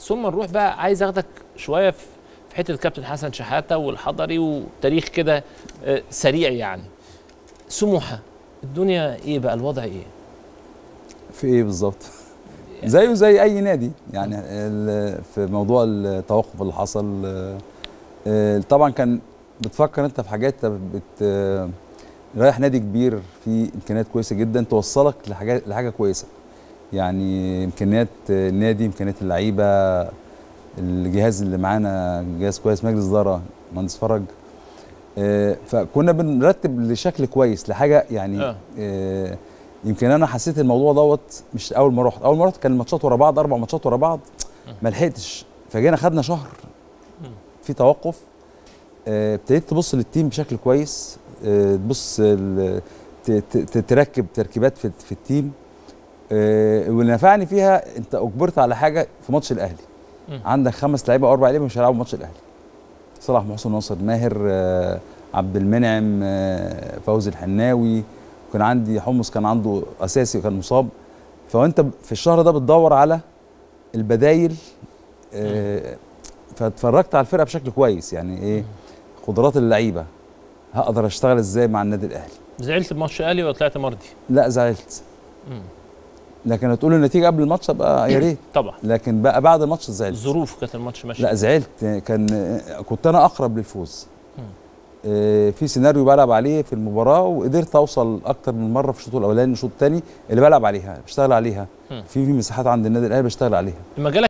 ثم نروح بقى عايز اخدك شويه في في حته الكابتن حسن شحاته والحضري وتاريخ كده آه، سريع يعني سموحه الدنيا ايه بقى الوضع ايه في ايه بالظبط زيه زي اي نادي يعني ال- في موضوع التوقف اللي حصل آه، آه، طبعا كان بتفكر انت في حاجات بت آه، رايح نادي كبير فيه امكانيات كويسه جدا توصلك لحاجه لحاجه كويسه يعني امكانيات آه، النادي امكانيات اللعيبه الجهاز اللي معانا جهاز كويس مجلس اداره مهندس فرج آه، فكنا بنرتب لشكل كويس لحاجه يعني آه. آه. يمكن انا حسيت الموضوع دوت مش اول ما رحت اول ما رحت كان الماتشات ورا بعض اربع ماتشات ورا بعض ما لحقتش فجينا خدنا شهر في توقف آه، ابتديت تبص للتيم بشكل كويس آه، تبص ال- ت- ت- ت- تركب تركيبات في, في التيم آه، واللي نفعني فيها انت اجبرت على حاجه في ماتش الاهلي مم. عندك خمس لعيبه او اربع لعيبه مش هيلعبوا ماتش الاهلي صلاح محسن ناصر ماهر آه، عبد المنعم آه، فوزي الحناوي وكان عندي حمص كان عنده اساسي وكان مصاب فانت في الشهر ده بتدور على البدايل آه، فاتفرجت على الفرقه بشكل كويس يعني ايه قدرات اللعيبه هقدر اشتغل ازاي مع النادي الاهلي زعلت بماتش الاهلي ولا طلعت مرضي لا زعلت مم. لكن هتقول النتيجه قبل الماتش ابقى يا ريت طبعا لكن بقى بعد الماتش زعلت الظروف كانت الماتش ماشي لا زعلت كان كنت انا اقرب للفوز مم. آه، في سيناريو بلعب عليه في المباراه وقدرت اوصل اكتر من مره في الشوط الاولاني الشوط الثاني اللي بلعب عليها بشتغل عليها مم. في في مساحات عند النادي الاهلي بشتغل عليها المجال